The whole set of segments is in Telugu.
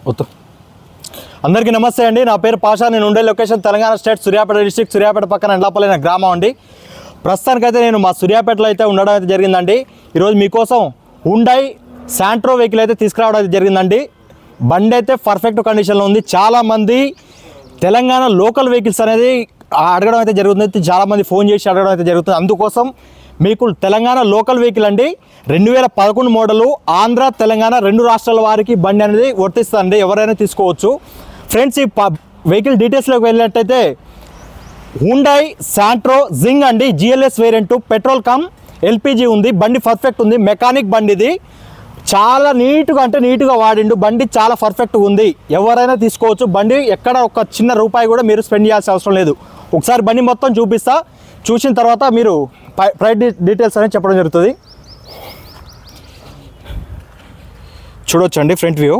వద్దు అందరికీ నమస్తే అండి నా పేరు పాషా నేను ఉండే location Telangana state Suryapet district Suryapet పక్కన ఎండ్లాపల్లిన గ్రామం అండి ప్రస్తుతానికైతే నేను మా సూర్యాపేటలో అయితే ఉండడం అయితే జరిగిందండి ఈరోజు మీకోసం హుండై శాంట్రో వెహికల్ అయితే తీసుకురావడం అయితే జరిగిందండి బండి అయితే పర్ఫెక్ట్ కండిషన్లో ఉంది చాలామంది తెలంగాణ లోకల్ వెహికల్స్ అనేది అడగడం అయితే జరుగుతుంది చాలామంది ఫోన్ చేసి అడగడం అయితే జరుగుతుంది అందుకోసం మీకు తెలంగాణ లోకల్ వెహికల్ అండి రెండు వేల పదకొండు మోడలు ఆంధ్ర తెలంగాణ రెండు రాష్ట్రాల వారికి బండి అనేది వర్తిస్తుందండి ఎవరైనా తీసుకోవచ్చు ఫ్రెండ్స్ ఈ ప- వెహికల్ డీటెయిల్స్లోకి వెళ్ళినట్టయితే హుండై శాంట్రో జింగ్ అండి GLS variant petrol cum LPG ఉంది బండి పర్ఫెక్ట్ ఉంది మెకానిక్ బండి ఇది చాలా నీట్గా అంటే నీట్గా వాడిండు బండి చాలా పర్ఫెక్ట్గా ఉంది ఎవరైనా తీసుకోవచ్చు బండి ఎక్కడ ఒక చిన్న రూపాయి కూడా మీరు స్పెండ్ చేయాల్సిన అవసరం లేదు ఒకసారి బండి మొత్తం చూపిస్తా చూసిన తర్వాత మీరు పై- ప్రైస్ డీ- డీటెయిల్స్ అనేది చెప్పడం జరుగుతుంది చూడొచ్చండి ఫ్రంట్ వ్యూ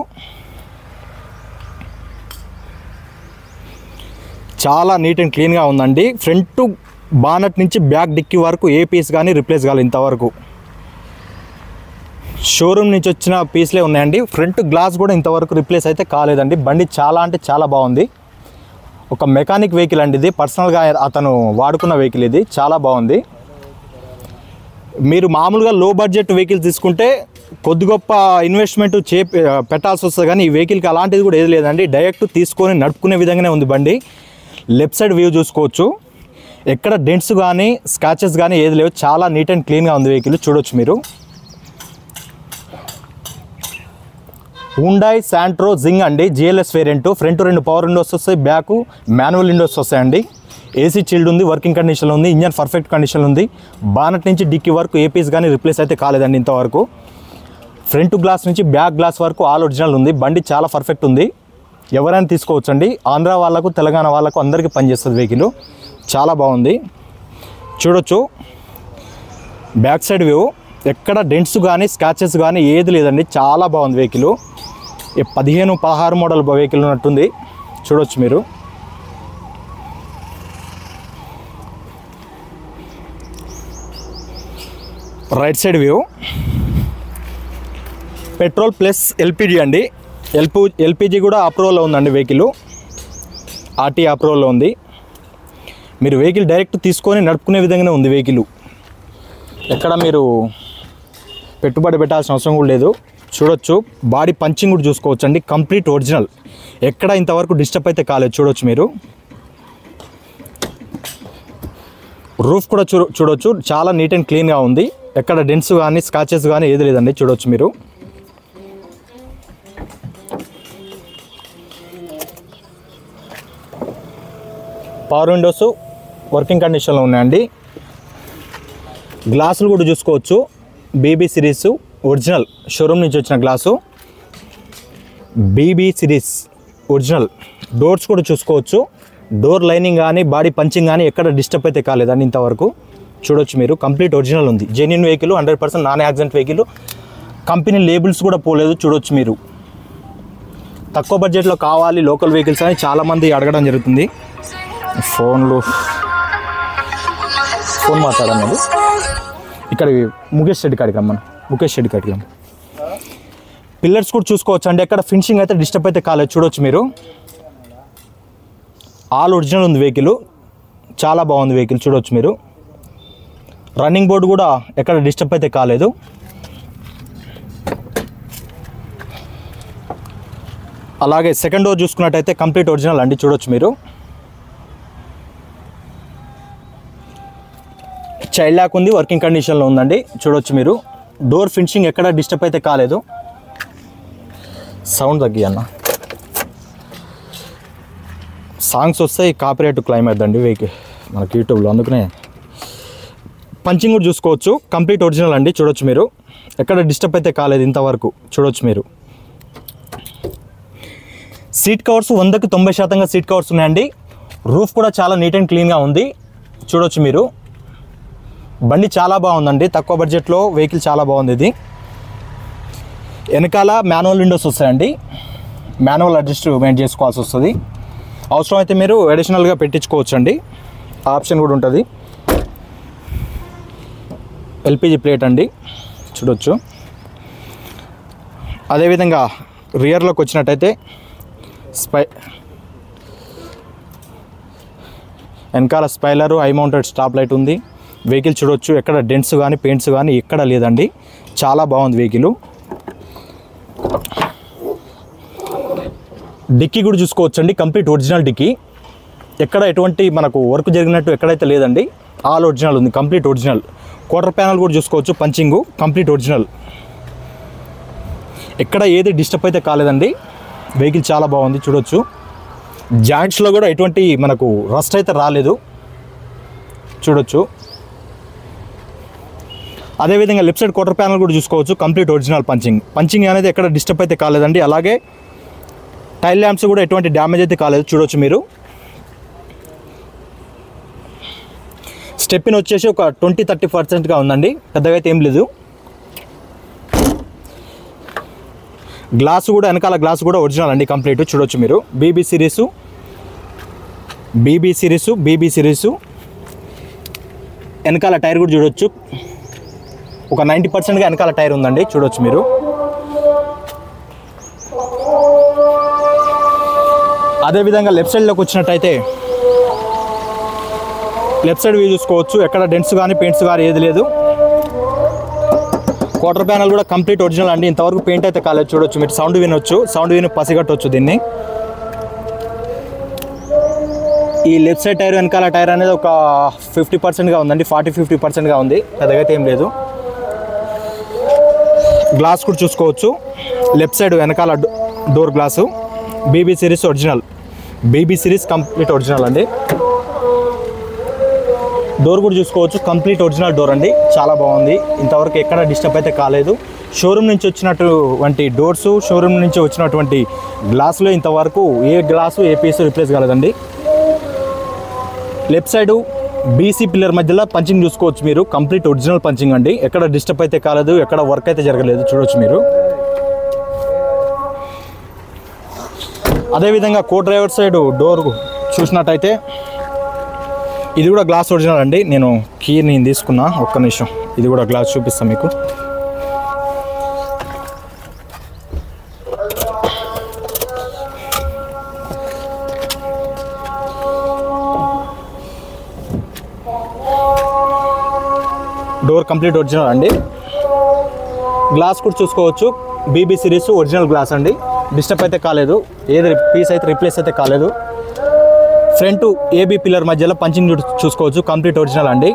చాలా నీట్ అండ్ క్లీన్గా ఉందండి ఫ్రంట్ బానట్ నుంచి బ్యాక్ డిక్కీ వరకు ఏ పీస్ కానీ రిప్లేస్ కావాలి ఇంతవరకు షోరూమ్ నుంచి వచ్చిన పీస్లే ఉన్నాయండి ఫ్రంట్ గ్లాస్ కూడా ఇంతవరకు రిప్లేస్ అయితే కాలేదండి బండి చాలా అంటే చాలా బాగుంది ఒక మెకానిక్ వెహికల్ అండి ఇది పర్సనల్గా అతను వాడుకున్న వెహికల్ ఇది చాలా బాగుంది మీరు మామూలుగా లో బడ్జెట్ వెహికల్ తీసుకుంటే కొద్ది గొప్ప ఇన్వెస్ట్మెంట్ చే పెట్టాల్సి వస్తుంది కానీ ఈ వెహికల్కి అలాంటిది కూడా ఏది లేదండి డైరెక్ట్ తీసుకొని నడుపుకునే విధంగానే ఉంది బండి లెఫ్ట్ సైడ్ వ్యూ చూసుకోవచ్చు ఎక్కడ డెంట్స్ కానీ స్క్రాచెస్ కానీ ఏది లేవు చాలా నీట్ అండ్ క్లీన్గా ఉంది వెహికల్ చూడొచ్చు మీరు హుండాయ్ శాంట్రో జింగ్ అండి జిఎల్ఎస్ వేరియంట్ ఫ్రంట్ రెండు పవర్ విండోస్ వస్తాయి బ్యాక్ మాన్యువల్ విండోస్ వస్తాయండి ఏసీ చిల్డ్ ఉంది వర్కింగ్ కండిషన్లో ఉంది ఇంజన్ పర్ఫెక్ట్ కండిషన్లో ఉంది బానట్ నుంచి డిక్కీ వరకు ఏపీస్ కానీ రిప్లేస్ అయితే కాలేదండి ఇంతవరకు ఫ్రంట్ గ్లాస్ నుంచి బ్యాక్ గ్లాస్ వరకు ఆల్ ఒరిజినల్ ఉంది బండి చాలా పర్ఫెక్ట్ ఉంది ఎవరైనా తీసుకోవచ్చండి ఆంధ్ర వాళ్ళకు తెలంగాణ వాళ్ళకు అందరికీ పనిచేస్తుంది వెహికల్ చాలా బాగుంది చూడొచ్చు బ్యాక్ సైడ్ వ్యూ ఎక్కడ డెంట్స్ కానీ స్క్రాచెస్ కానీ ఏది లేదండి చాలా బాగుంది వెహికల్ ఈ పదిహేను పదహారు మోడల్ వెహికల్ ఉన్నట్టుంది చూడొచ్చు మీరు right side view petrol plus LPG అండి ఎల్పి ఎల్పిజి కూడా అప్రూవల్లో ఉందండి వెహికల్ ఆర్టీ అప్రూవల్లో ఉంది మీరు వెహికల్ డైరెక్ట్ తీసుకొని నడుపుకునే విధంగానే ఉంది వెహికల్ ఎక్కడ మీరు పెట్టుబడి పెట్టాల్సిన అవసరం కూడా లేదు చూడొచ్చు బాడీ పంచింగ్ కూడా చూసుకోవచ్చు అండి కంప్లీట్ ఒరిజినల్ ఎక్కడ ఇంతవరకు డిస్టర్బ్ అయితే కాలేదు చూడొచ్చు మీరు రూఫ్ కూడా చూ చూడొచ్చు చాలా నీట్ అండ్ క్లీన్గా ఉంది ఎక్కడ డెన్స్ కానీ స్కాచెస్ కానీ ఏది లేదండి చూడొచ్చు మీరు పవర్ విండోస్ వర్కింగ్ కండిషన్లో ఉన్నాయండి గ్లాసులు కూడా చూసుకోవచ్చు బీబీ సిరీస్ ఒరిజినల్ షోరూమ్ నుంచి వచ్చిన glass BB series original doors కూడా చూసుకోవచ్చు డోర్ లైనింగ్ కానీ బాడీ పంచింగ్ కానీ ఎక్కడ డిస్టర్బ్ అయితే కాలేదండి ఇంతవరకు చూడొచ్చు మీరు కంప్లీట్ ఒరిజినల్ ఉంది genuine vehicle hundred percent non accident vehicle company labels కూడా పోలేదు చూడొచ్చు మీరు తక్కువ బడ్జెట్లో కావాలి లోకల్ వెహికల్స్ అని చాలామంది అడగడం జరుగుతుంది ఫోన్లు ఫోన్ మాట్లాడన్నది ఇక్కడ ముఖేష్ రెడ్డి కాడికి రమ్మను ముఖేష్ రెడ్డి కాడికి రమ్మను పిల్లర్స్ కూడా చూసుకోవచ్చు అండి ఎక్కడ ఫినిషింగ్ అయితే డిస్టర్బ్ అయితే కాలేదు చూడొచ్చు మీరు ఆల్ ఒరిజినల్ ఉంది వెహికల్ చాలా బాగుంది వెహికల్ చూడొచ్చు మీరు రన్నింగ్ బోర్డు కూడా ఎక్కడ డిస్టర్బ్ అయితే కాలేదు అలాగే సెకండ్ డోర్ చూసుకున్నట్టయితే కంప్లీట్ ఒరిజినల్ అండి చూడొచ్చు మీరు చైల్డ్ లాక్ ఉంది వర్కింగ్ కండిషన్లో ఉందండి చూడొచ్చు మీరు డోర్ ఫినిషింగ్ ఎక్కడ డిస్టర్బ్ అయితే కాలేదు సౌండ్ తగ్గి అన్న సాంగ్స్ వస్తాయి కాపీరైట్ క్లైమ్ అవుతుందండి వెహికల్ మనకి యూట్యూబ్లో అందుకనే పంచింగ్ కూడా చూసుకోవచ్చు కంప్లీట్ ఒరిజినల్ అండి చూడొచ్చు మీరు ఎక్కడ డిస్టర్బ్ అయితే కాలేదు ఇంతవరకు చూడొచ్చు మీరు సీట్ కవర్స్ వందకి తొంభై శాతంగా సీట్ కవర్స్ ఉన్నాయండి రూఫ్ కూడా చాలా నీట్ అండ్ క్లీన్గా ఉంది చూడొచ్చు మీరు బండి చాలా బాగుందండి తక్కువ బడ్జెట్లో వెహికల్ చాలా బాగుంది ఇది వెనకాల మాన్యువల్ విండోస్ వస్తాయండి మాన్యువల్ అడ్జస్ట్మెంట్ చేసుకోవాల్సి వస్తుంది అవసరం అయితే మీరు అడిషనల్గా పెట్టించుకోవచ్చు అండి ఆప్షన్ కూడా ఉంటుంది ఎల్పిజి ప్లేట్ అండి చూడొచ్చు అదేవిధంగా రియర్లోకి వచ్చినట్టయితే స్పై వెనకాల spoiler high mounted stop light ఉంది వెహికల్ చూడొచ్చు ఎక్కడ డెంట్స్ కానీ పెయింట్స్ కానీ ఎక్కడ లేదండి చాలా బాగుంది వెహికల్ డిక్కీ కూడా చూసుకోవచ్చు అండి కంప్లీట్ ఒరిజినల్ డిక్కీ ఎక్కడ ఎటువంటి మనకు వర్క్ జరిగినట్టు ఎక్కడైతే లేదండి ఆల్ ఒరిజినల్ ఉంది కంప్లీట్ ఒరిజినల్ క్వార్టర్ ప్యానల్ కూడా చూసుకోవచ్చు పంచింగ్ కంప్లీట్ ఒరిజినల్ ఎక్కడ ఏది డిస్టర్బ్ అయితే కాలేదండి వెహికల్ చాలా బాగుంది చూడొచ్చు జాయింట్స్లో కూడా ఎటువంటి మనకు రస్ట్ అయితే రాలేదు చూడొచ్చు అదేవిధంగా లెఫ్ట్ సైడ్ క్వార్టర్ ప్యానల్ కూడా చూసుకోవచ్చు కంప్లీట్ ఒరిజినల్ పంచింగ్ పంచింగ్ అనేది ఎక్కడ డిస్టర్బ్ అయితే కాలేదండి అలాగే టైల్ ల్యాంప్స్ కూడా ఎటువంటి డ్యామేజ్ అయితే కాలేదు చూడొచ్చు మీరు స్టెప్పిన్ వచ్చేసి ఒక ట్వంటీ థర్టీ పర్సెంట్గా ఉందండి పెద్దగా అయితే ఏం లేదు గ్లాస్ కూడా వెనకాల గ్లాస్ కూడా ఒరిజినల్ అండి కంప్లీట్ చూడొచ్చు మీరు BB series BB series BB series వెనకాల టైర్ కూడా చూడొచ్చు ఒక నైంటీ పర్సెంట్గా వెనకాల టైర్ ఉందండి చూడొచ్చు మీరు అదేవిధంగా లెఫ్ట్ సైడ్లోకి వచ్చినట్టయితే లెఫ్ట్ సైడ్ వ్యూ చూసుకోవచ్చు ఎక్కడ డెంట్స్ కానీ పెయింట్స్ కానీ ఏది లేదు క్వార్టర్ ప్యానల్ కూడా కంప్లీట్ ఒరిజినల్ అండి ఇంతవరకు పెయింట్ అయితే కాలేదు చూడొచ్చు మీరు సౌండ్ వినొచ్చు సౌండ్ విని పసిగట్టవచ్చు దీన్ని ఈ లెఫ్ట్ సైడ్ టైర్ వెనకాల టైర్ అనేది ఒక ఫిఫ్టీ పర్సెంట్గా ఉందండి ఫార్టీ ఫిఫ్టీ పర్సెంట్గా ఉంది పెద్దగా అయితే ఏం లేదు గ్లాస్ కూడా చూసుకోవచ్చు లెఫ్ట్ సైడ్ వెనకాల door- door glass BB series original BB series complete original అండి డోర్ కూడా చూసుకోవచ్చు కంప్లీట్ ఒరిజినల్ డోర్ అండి చాలా బాగుంది ఇంతవరకు ఎక్కడ డిస్టర్బ్ అయితే కాలేదు షోరూమ్ నుంచి వచ్చినటువంటి డోర్స్ షోరూమ్ నుంచి వచ్చినటువంటి గ్లాసులో ఇంతవరకు ఏ గ్లాసు ఏ పీస్ రిప్లేస్ కాలేదండి లెఫ్ట్ సైడ్ బీసీ పిల్లర్ మధ్యలో పంచింగ్ చూసుకోవచ్చు మీరు కంప్లీట్ ఒరిజినల్ పంచింగ్ అండి ఎక్కడ డిస్టర్బ్ అయితే కాలేదు ఎక్కడ వర్క్ అయితే జరగలేదు చూడొచ్చు మీరు అదేవిధంగా కో డ్రైవర్ సైడ్ డోర్ చూసినట్టయితే ఇది కూడా గ్లాస్ ఒరిజినల్ అండి నేను కీ నేను తీసుకున్నా ఒక్క నిమిషం ఇది కూడా గ్లాస్ చూపిస్తాను మీకు డోర్ కంప్లీట్ ఒరిజినల్ అండి గ్లాస్ కూడా చూసుకోవచ్చు బీబీ సిరీస్ ఒరిజినల్ గ్లాస్ అండి డిస్టర్బ్ అయితే కాలేదు ఏది పీస్ అయితే రిప్లేస్ అయితే కాలేదు ఫ్రంట్ ఏబీ పిల్లర్ మధ్యలో పంచింగ్ చూ- చూసుకోవచ్చు కంప్లీట్ ఒరిజినల్ అండి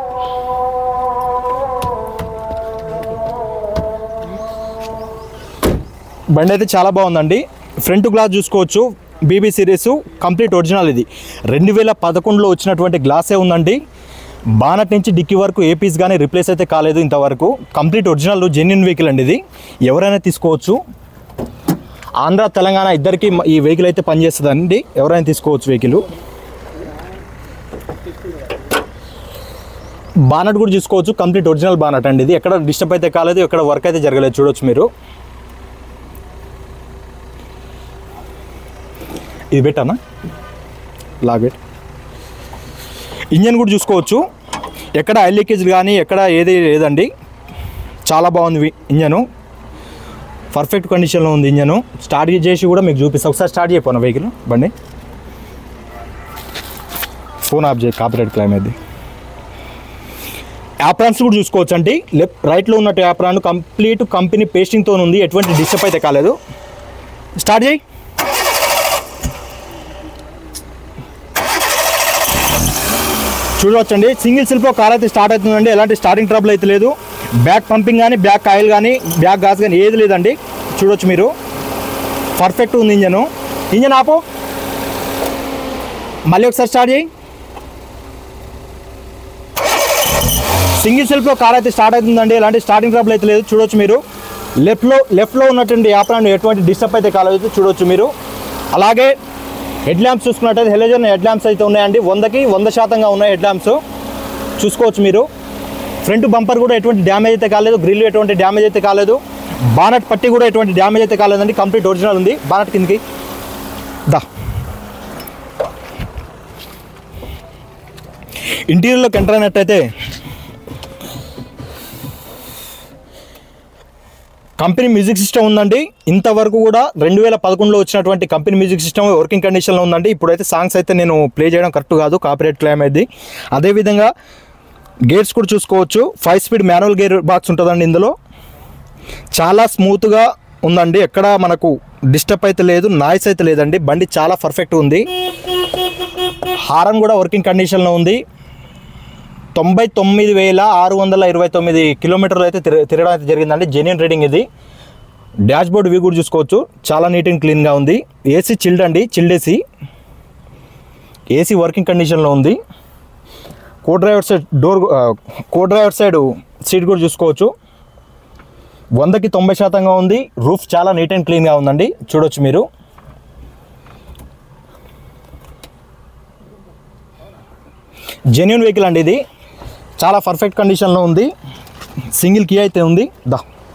బండి అయితే చాలా బాగుందండి ఫ్రంట్ గ్లాస్ చూసుకోవచ్చు బీబీ సిరీస్ కంప్లీట్ ఒరిజినల్ ఇది రెండు వేల పదకొండులో వచ్చినటువంటి గ్లాసే ఉందండి బానట్ నుంచి డిక్కీ వరకు ఏ పీస్ కానీ రిప్లేస్ అయితే కాలేదు ఇంతవరకు కంప్లీట్ ఒరిజినల్ జెన్యున్ వెహికల్ అండి ఇది ఎవరైనా తీసుకోవచ్చు ఆంధ్ర తెలంగాణ ఇద్దరికి ఈ వెహికల్ అయితే పనిచేస్తుందండి ఎవరైనా తీసుకోవచ్చు వెహికల్ బానట్ కూడా చూసుకోవచ్చు కంప్లీట్ ఒరిజినల్ బానట్ అండి ఇది ఎక్కడ డిస్టర్బ్ అయితే కాలేదు ఎక్కడ వర్క్ అయితే జరగలేదు చూడొచ్చు మీరు ఇది పెట్టానా లాగ్ పెట్ ఇంజన్ కూడా చూసుకోవచ్చు ఎక్కడ ఆయిల్ లీకేజ్ కానీ ఎక్కడ ఏది లేదండి చాలా బాగుంది వి- ఇంజను పర్ఫెక్ట్ కండిషన్లో ఉంది ఇంజను స్టార్ట్ చేసి కూడా మీకు చూపిస్తా ఒకసారి స్టార్ట్ చేయపోనా వెహికల్ బండి ఫోన్ ఆఫ్ చేయి కాపరేట్ క్లైమ్ అది యాప్రాన్స్ కూడా చూసుకోవచ్చు అండి లెఫ్ట్ రైట్లో ఉన్నట్టు యాప్రాన్ కంప్లీట్ కంపెనీ పేస్టింగ్తో ఉంది ఎటువంటి డిస్టర్బ్ అయితే కాలేదు స్టార్ట్ చేయి చూడవచ్చండి సింగిల్ సెల్ఫ్లో కార్ అయితే స్టార్ట్ అవుతుందండి ఎలాంటి స్టార్టింగ్ ట్రబుల్ అయితే లేదు బ్యాక్ పంపింగ్ కానీ బ్యాక్ ఆయిల్ కానీ బ్యాక్ గాస్ కానీ ఏది లేదండి చూడొచ్చు మీరు పర్ఫెక్ట్ ఉంది ఇంజను ఇంజన్ ఆపు మళ్ళీ ఒకసారి స్టార్ట్ చేయి సింగిల్ సెల్ఫ్లో కార్ అయితే స్టార్ట్ అవుతుందండి ఎలాంటి స్టార్టింగ్ ట్రబుల్ అయితే లేదు చూడొచ్చు మీరు లెఫ్ట్లో లెఫ్ట్లో ఉన్నటువంటి యాప్రాన్ ఎటువంటి డిస్టర్బ్ అయితే కాలేదు చూడొచ్చు మీరు అలాగే హెడ్ ల్యాంప్స్ చూసుకున్నట్టయితే హెలోజన్ హెడ్ ల్యాంప్స్ అయితే ఉన్నాయండి వందకి వంద శాతంగా ఉన్నాయి హెడ్ ల్యాంప్స్ చూసుకోవచ్చు మీరు ఫ్రంట్ బంపర్ కూడా ఎటువంటి డ్యామేజ్ అయితే కాలేదు గ్రిల్ ఎటువంటి డ్యామేజ్ అయితే కాలేదు బానట్ పట్టి కూడా ఎటువంటి డ్యామేజ్ అయితే కాలేదండి కంప్లీట్ ఒరిజినల్ ఉంది బానట్ కిందకి దా ఇంటీరియర్లోకి ఎంటర్ అయినట్టయితే కంపెనీ మ్యూజిక్ సిస్టమ్ ఉందండి ఇంతవరకు కూడా రెండు వేల పదకొండులో వచ్చినటువంటి కంపెనీ మ్యూజిక్ సిస్టమ్ వర్కింగ్ కండిషన్లో ఉందండి ఇప్పుడైతే సాంగ్స్ అయితే నేను ప్లే చేయడం కరెక్ట్ కాదు కాపీరైట్ క్లైమ్ అయింది అదేవిధంగా గేర్స్ కూడా చూసుకోవచ్చు five speed manual gear box ఉంటుందండి ఇందులో చాలా స్మూత్గా ఉందండి ఎక్కడ మనకు డిస్టర్బ్ అయితే లేదు నాయిస్ అయితే లేదండి బండి చాలా పర్ఫెక్ట్ ఉంది హారన్ కూడా వర్కింగ్ కండిషన్లో ఉంది తొంభై తొమ్మిది వేల ఆరు వందల ఇరవై తొమ్మిది కిలోమీటర్లు అయితే తిర తిరగడం అయితే జరిగిందండి జెన్యున్ రీడింగ్ ఇది డాష్ బోర్డ్ వ్యూ కూడా చూసుకోవచ్చు చాలా నీట్ అండ్ క్లీన్గా ఉంది ఏసీ చిల్డ్ అండి చిల్డ్ ఏసీ ఏసీ వర్కింగ్ కండిషన్లో ఉంది co driver side door co driver side seat కూడా చూసుకోవచ్చు వందకి తొంభై శాతంగా ఉంది రూఫ్ చాలా నీట్ అండ్ క్లీన్గా ఉందండి చూడొచ్చు మీరు జెన్యున్ వెహికల్ అండి ఇది చాలా పర్ఫెక్ట్ కండిషన్లో ఉంది సింగిల్ కీ అయితే ఉంది దా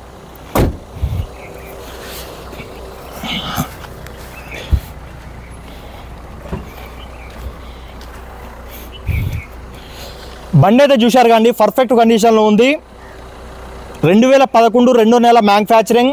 బండి అయితే చూశారు కండి పర్ఫెక్ట్ కండిషన్లో ఉంది రెండు వేల పదకొండు రెండో నెల మ్యానుఫ్యాక్చరింగ్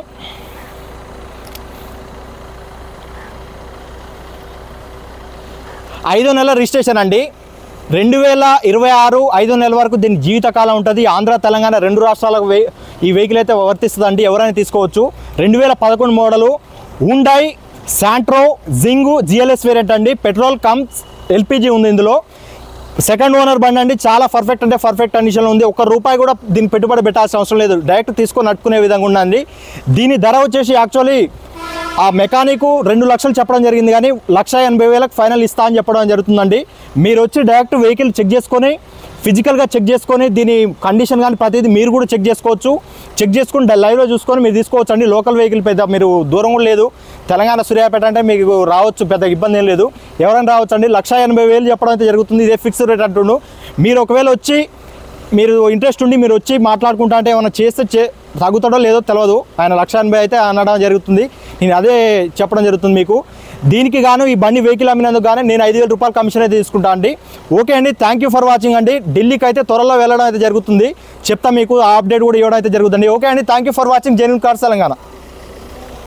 ఐదో నెల రిజిస్ట్రేషన్ అండి రెండు వేల ఇరవై ఆరు ఐదో నెల వరకు దీని జీవితకాలం ఉంటుంది ఆంధ్ర తెలంగాణ రెండు రాష్ట్రాలకు వే ఈ వెహికల్ అయితే వర్తిస్తుందండి ఎవరైనా తీసుకోవచ్చు రెండు వేల పదకొండు మోడలు ఉండాయి శాంట్రో జింగు జిఎల్ఎస్ వేరియంట్ అండి పెట్రోల్ కమ్స్ ఎల్పిజి ఉంది ఇందులో సెకండ్ ఓనర్ బండి అండి చాలా పర్ఫెక్ట్ అంటే పర్ఫెక్ట్ కండిషన్లో ఉంది ఒక్క రూపాయి కూడా దీన్ని పెట్టుబడి పెట్టాల్సిన అవసరం లేదు డైరెక్ట్ తీసుకొని నట్టుకునే విధంగా ఉందండి దీని ధర వచ్చేసి యాక్చువల్లీ ఆ మెకానిక్ రెండు లక్షలు చెప్పడం జరిగింది కానీ లక్ష ఎనభై వేలకు ఫైనల్ ఇస్తా అని చెప్పడం జరుగుతుందండి మీరు వచ్చి డైరెక్ట్ వెహికల్ చెక్ చేసుకొని ఫిజికల్గా చెక్ చేసుకొని దీని కండిషన్ కానీ ప్రతిదీ మీరు కూడా చెక్ చేసుకోవచ్చు చెక్ చేసుకుని లైవ్లో చూసుకొని మీరు తీసుకోవచ్చు అండి లోకల్ వెహికల్ పెద్ద మీరు దూరం కూడా లేదు తెలంగాణ సూర్యాపేట అంటే మీకు రావచ్చు పెద్ద ఇబ్బంది ఏం లేదు ఎవరైనా రావచ్చు అండి లక్ష ఎనభై వేలు చెప్పడం అయితే జరుగుతుంది ఇదే ఫిక్స్డ్ రేట్ అంటుండు మీరు ఒకవేళ వచ్చి మీరు ఇంట్రెస్ట్ ఉండి మీరు వచ్చి మాట్లాడుకుంటా అంటే ఏమైనా చేస్తే చే తగ్గుతాడో లేదో తెలియదు ఆయన లక్ష ఎనభై అయితే అనడం జరుగుతుంది నేను అదే చెప్పడం జరుగుతుంది మీకు దీనికి గాను ఈ బండి వెహికల్ అమ్మినందుకు గాను నేను ఐదు వేల రూపాయల కమిషన్ అయితే తీసుకుంటా అండి ఓకే అండి థ్యాంక్ యూ ఫర్ వాచింగ్ అండి ఢిల్లీకి అయితే త్వరలో వెళ్ళడం అయితే జరుగుతుంది చెప్తా మీకు ఆ అప్డేట్ కూడా ఇవ్వడం అయితే జరుగుతుంది ఓకే అండి thank you for watching genuine cars Telangana